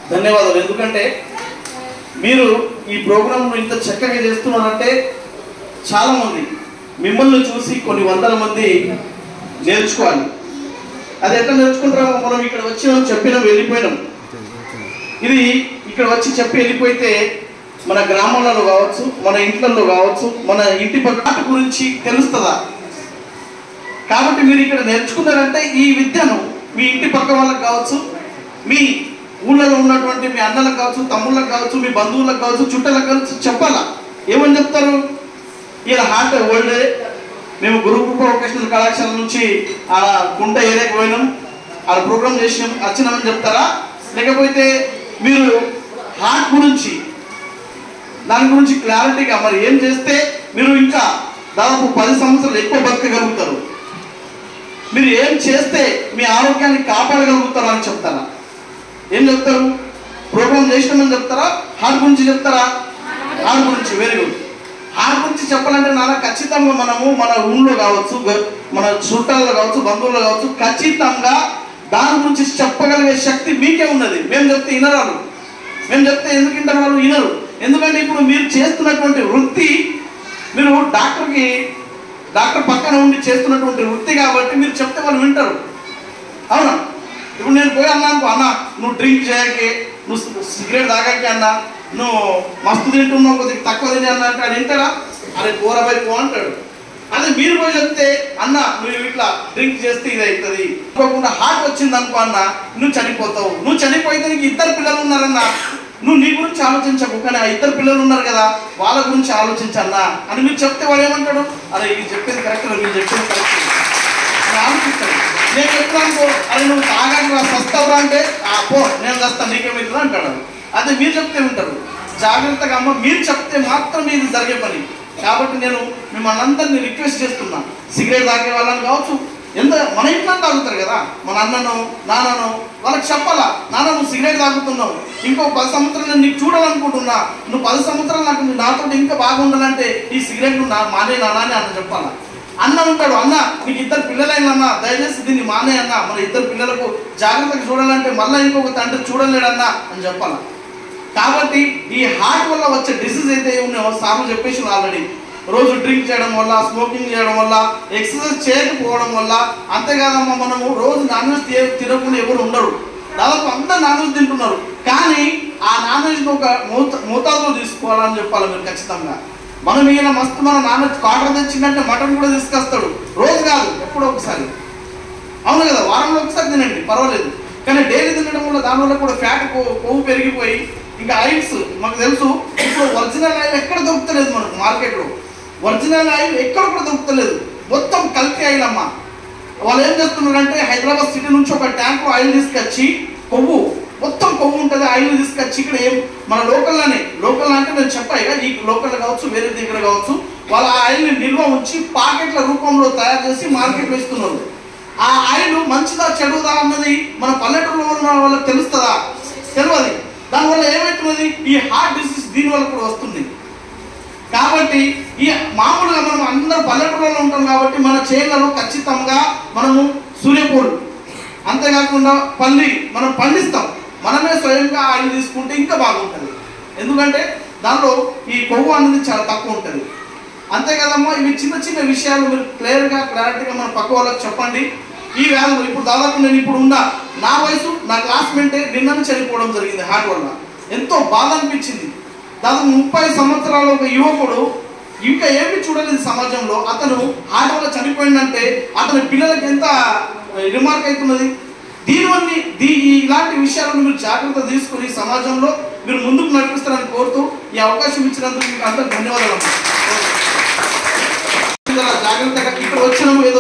ధన్యవాదాలు ఎందుకంటే మీరు ఈ ప్రోగ్రాంను ఇంత చక్కగా చేస్తున్నారంటే చాలా మంది మిమ్మల్ని చూసి కొన్ని వందల మంది నేర్చుకోవాలి అది ఎట్లా నేర్చుకుంటారో మనం ఇక్కడ వచ్చినాం చెప్పినాం వెళ్ళిపోయినాం ఇది ఇక్కడ వచ్చి చెప్పి వెళ్ళిపోతే మన గ్రామాలలో కావచ్చు మన ఇంట్లలో కావచ్చు మన ఇంటి పక్కన గురించి తెలుస్తుందా కాబట్టి మీరు ఇక్కడ నేర్చుకున్నారంటే ఈ విద్యను మీ ఇంటి పక్క వాళ్ళకి కావచ్చు మీ ఊళ్ళలో ఉన్నటువంటి మీ అన్నలకు కావచ్చు తమ్ముళ్ళకి కావచ్చు మీ బంధువులకు కావచ్చు చుట్టాలకు కావచ్చు చెప్పాలా ఏమని చెప్తారు ఈయన హార్ట్ ఓల్డ్ మేము గురుకృప వొకేషనల్ కళాశాల నుంచి ఆ కుంట ఏరియాకి పోయినాం ఆడ ప్రోగ్రామ్ చేసినాం వచ్చినామని చెప్తారా లేకపోతే మీరు హార్ట్ గురించి దాని గురించి క్లారిటీగా మరి ఏం చేస్తే మీరు ఇంకా దాదాపు పది సంవత్సరాలు ఎక్కువ బతకగలుగుతారు మీరు ఏం చేస్తే మీ ఆరోగ్యాన్ని కాపాడగలుగుతారు అని చెప్తారా ఏం చెప్తారు ప్రోగ్రామ్ చేసినామని చెప్తారా హార్ట్ గురించి చెప్తారా హార్ట్ గురించి వెరీ గుడ్ హార్ట్ గురించి చెప్పాలంటే నాన్న ఖచ్చితంగా మనము మన ఊళ్ళో కావచ్చు గ- మన చుట్టాల్లో కావచ్చు బంధువుల్లో కావచ్చు ఖచ్చితంగా దాని గురించి చెప్పగలిగే శక్తి మీకే ఉన్నది మేము చెప్తే వినరాలు మేము చెప్తే ఎందుకు వింటారు వాళ్ళు వినరు ఎందుకంటే ఇప్పుడు మీరు చేస్తున్నటువంటి వృత్తి మీరు డాక్టర్కి డాక్టర్ పక్కన ఉండి చేస్తున్నటువంటి వృత్తి కాబట్టి మీరు చెప్తే వాళ్ళు వింటారు అవునా ఇప్పుడు నేను పోయి అన్నాను అన్న నువ్వు డ్రింక్ చేయకే నువ్వు సిగరెట్ తాగకే అన్న నువ్వు మస్తు తింటున్నావు కొద్దిగా తక్కువ తిని అన్న అంటే అది వింటారా అరే కూరపై పో అంటాడు అదే మీరు పోయి చెప్తే అన్న నువ్వు ఇట్లా డ్రింక్ చేస్తే ఇది అవుతుంది అనుకోకుండా హార్ట్ వచ్చింది అనుకో అన్న నువ్వు చనిపోతావు నువ్వు చనిపోతే నీకు ఇద్దరు పిల్లలు ఉన్నారన్న నువ్వు నీ గురించి ఆలోచించకు కానీ ఆ ఇద్దరు పిల్లలు ఉన్నారు కదా వాళ్ళ గురించి ఆలోచించన్నా అని మీరు చెప్తే వాడు ఏమంటాడు అరే ఇది చెప్పేది కరెక్ట్ మీరు చెప్పేది కరెక్ట్ అని ఆలోచిస్తాడు నేను చెప్తాను అరే నువ్వు తాగాక రా సస్తావురా అంటే ఆ పో నేను చస్తాను నీకేమవుతుందో అంటాడు అదే మీరు చెప్తే ఉంటారు జాగ్రత్తగా అమ్మ మీరు చెప్తే మాత్రం ఇది జరిగే పని కాబట్టి నేను మిమ్మల్ని అందరినీ రిక్వెస్ట్ చేస్తున్నా సిగరెట్ తాగే వాళ్ళని కావచ్చు ఎంత మన ఇంట్లో తాగుతారు కదా మన అన్నను నాన్నను వాళ్ళకి చెప్పాలా నాన్న నువ్వు సిగరెట్ తాగుతున్నావు ఇంకో పది సంవత్సరాలు నేను నీకు చూడాలనుకుంటున్నా నువ్వు పది సంవత్సరాలు నాకు నాతో ఇంకా బాగుండాలంటే ఈ సిగరెట్ నా మానే నాన్న అని అన్న చెప్పాలా అన్న ఉంటాడు అన్న నీకు ఇద్దరు పిల్లలైన అన్న దయచేసి దీన్ని మానే అన్న మన ఇద్దరు పిల్లలకు జాగ్రత్తగా చూడాలంటే మళ్ళీ ఇంకొక తండ్రి చూడలేడన్నా అని చెప్పాలా కాబట్టి ఈ హార్ట్ వల్ల వచ్చే డిసీజ్ అయితే ఉన్నాయో సాము చెప్పేసి ఆల్రెడీ రోజు డ్రింక్ చేయడం వల్ల స్మోకింగ్ చేయడం వల్ల ఎక్సర్సైజ్ చేయకపోవడం వల్ల అంతేకాదమ్మా మనము రోజు నాన్ వెజ్ తినకుండా ఎవరు ఉండరు దాదాపు అందరు నాన్ వెజ్ తింటున్నారు కానీ ఆ నాన్ వెజ్ ఒక మోత మోతాదులో తీసుకోవాలని చెప్పాలి మీరు ఖచ్చితంగా మనం ఈయన మస్తు మన నాన్ వెజ్ కాటర్ తెచ్చిందంటే మటన్ కూడా తీసుకొస్తాడు రోజు కాదు ఎప్పుడో ఒకసారి అవును కదా వారంలో ఒకసారి తినండి పర్వాలేదు కానీ డైలీ తినడం వల్ల దానివల్ల కూడా ఫ్యాట్ కొవ్వు పెరిగిపోయి ఇంకా ఆయిల్స్ మాకు తెలుసు ఇప్పుడు ఒరిజినల్ ఆయిల్ ఎక్కడ దొరుకుతలేదు మనకు మార్కెట్లో ఒరిజినల్ ఆయిల్ ఎక్కడ కూడా దొరుకుతలేదు మొత్తం కల్తీ ఆయిల్ అమ్మా వాళ్ళు ఏం చేస్తున్నారంటే హైదరాబాద్ సిటీ నుంచి ఒక ట్యాంక్ ఆయిల్ తీసుకొచ్చి కొవ్వు మొత్తం కొవ్వు ఉంటుంది ఆయిల్ తీసుకొచ్చి ఇక్కడ ఏం మన లోకల్లోనే లోకల్ అంటే నేను చెప్పాయిగా ఈ లోకల్ కావచ్చు వేరే దగ్గర కావచ్చు వాళ్ళ ఆయిల్ని నిల్వ ఉంచి పాకెట్ల రూపంలో తయారు చేసి మార్కెట్లో ఇస్తున్నారు ఆ ఆయిల్ మంచిదా చెడుదా అన్నది మన పల్లెటూరులో ఉన్న వాళ్ళకి తెలుస్తుందా తెలియదు దానివల్ల ఏమవుతున్నది ఈ హార్ట్ డిసీజ్ దీని వల్ల కూడా వస్తుంది కాబట్టి ఈ మామూలుగా మనం అందరూ పల్లెటూరులో ఉంటాం కాబట్టి మన చేనులలో ఖచ్చితంగా మనము సూర్యపూలు అంతేకాకుండా పల్లి మనం పండిస్తాం మనమే స్వయంగా ఆయిల్ తీసుకుంటే ఇంకా బాగుంటుంది ఎందుకంటే దానిలో ఈ కొవ్వు అనేది చాలా తక్కువ ఉంటుంది అంతే కదమ్మా ఇవి చిన్న చిన్న విషయాలు మీరు క్లియర్గా క్లారిటీగా మన పక్క వాళ్ళకి చెప్పండి ఈ వ్యాధులు ఇప్పుడు దాదాపు నేను ఇప్పుడు ఉన్నా నా వయసు నా క్లాస్మేటే నిన్న చనిపోవడం జరిగింది హార్ట్ వల్ల ఎంతో బాధ అనిపించింది దాదాపు ముప్పై సంవత్సరాల ఒక యువకుడు ఇంకా ఏమి చూడలేదు సమాజంలో అతను హార్ట్ వల్ల చనిపోయిందంటే అతని పిల్లలకి ఎంత రిమార్క్ అవుతున్నది దీనివల్ల దీ ఇలాంటి విషయాలను మీరు జాగ్రత్త తీసుకుని సమాజంలో మీరు ముందుకు నడిపిస్తారని కోరుతూ ఈ అవకాశం ఇచ్చినందుకు మీకు అందరికి ధన్యవాదాలు అమ్మా. జాగ్రత్తగా ఇక్కడ వచ్చినాము ఏదో